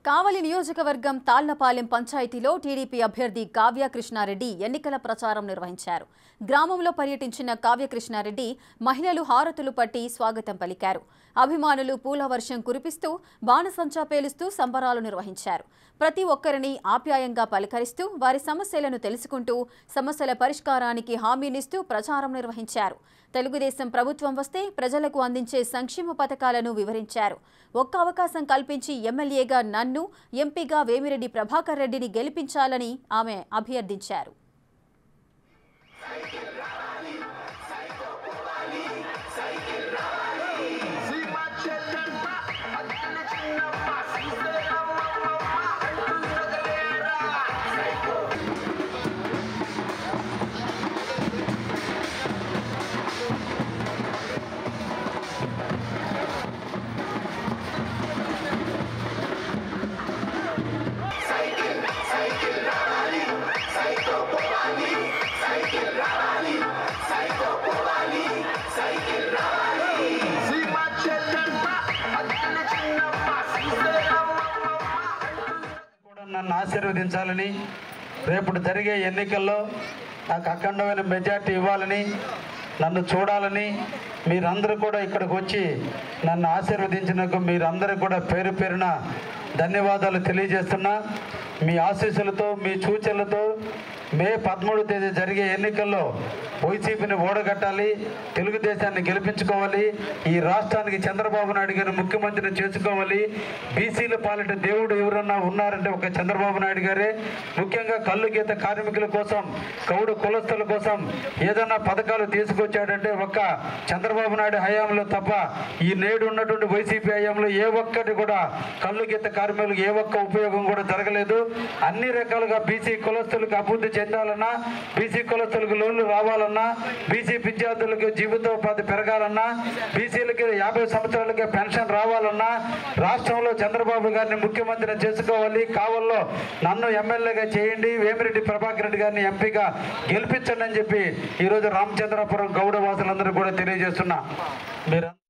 కావలి నియోజకవర్గం తాళ్లపాలెం పంచాయతీలో టీడీపీ అభ్యర్థి కావ్య కృష్ణారెడ్డి ఎన్నికల ప్రచారం నిర్వహించారు గ్రామంలో పర్యటించిన కావ్య కృష్ణారెడ్డి మహిళలు హారతులు పట్టి స్వాగతం పలికారు అభిమానులు పూల వర్షం కురిపిస్తూ బాణసంచా పేలుస్తూ సంబరాలు నిర్వహించారు ప్రతి ఒక్కరిని ఆప్యాయంగా పలకరిస్తూ వారి సమస్యలను తెలుసుకుంటూ సమస్యల పరిష్కారానికి హామీనిస్తూ ప్రచారం నిర్వహించారు తెలుగుదేశం ప్రభుత్వం వస్తే ప్రజలకు అందించే సంక్షేమ పథకాలను వివరించారు ఒక్క అవకాశం కల్పించి ఎమ్మెల్యేగా నన్ను ఎంపీగా వేమిరెడ్డి ప్రభాకర్ రెడ్డిని గెలిపించాలని ఆమె అభ్యర్థించారు కూడా నన్ను ఆశీర్వదించాలని రేపు జరిగే ఎన్నికల్లో నాకు అఖండమైన మెజార్టీ ఇవ్వాలని నన్ను చూడాలని మీరందరూ కూడా ఇక్కడికి వచ్చి నన్ను ఆశీర్వదించినందుకు మీరందరూ కూడా పేరు పేరున ధన్యవాదాలు తెలియజేస్తున్నా మీ ఆశీస్సులతో మీ సూచనలతో మే పదమూడు తేదీ జరిగే ఎన్నికల్లో వైసీపీని ఓడగట్టాలి తెలుగుదేశాన్ని గెలిపించుకోవాలి ఈ రాష్ట్రానికి చంద్రబాబు నాయుడు గారిని ముఖ్యమంత్రిని చేసుకోవాలి బీసీల పాలిట దేవుడు ఎవరన్నా ఉన్నారంటే ఒక చంద్రబాబు నాయుడు గారే ముఖ్యంగా కళ్ళు గీత కార్మికుల కోసం కౌడు కులస్తుల కోసం ఏదన్నా పథకాలు తీసుకొచ్చాడంటే ఒక్క చంద్రబాబు నాయుడు హయాంలో తప్ప ఈ నేడు ఉన్నటువంటి వైసీపీ హయాంలో ఏ ఒక్కటి కూడా కళ్ళు గీత కార్మికులకు ఏ ఒక్క ఉపయోగం కూడా జరగలేదు అన్ని రకాలుగా బీసీ కులస్తులకు అభివృద్ధి చెందాలన్నా బీసీ కులస్తులకు లోన్లు రావాలన్నా బీసీ విద్యార్థులకు జీవితోపాధి పెరగాలన్నా బీసీలకి యాభై సంవత్సరాలకి పెన్షన్ రావాలన్నా రాష్ట్రంలో చంద్రబాబు గారిని ముఖ్యమంత్రిని చేసుకోవాలి కావల్లో నన్ను ఎమ్మెల్యేగా చేయండి వేమిరెడ్డి ప్రభాకర్ రెడ్డి గారిని ఎంపీగా గెలిపించండి అని చెప్పి ఈరోజు రామచంద్రపురం గౌడ వాసులందరూ కూడా తెలియజేస్తున్నా మీరు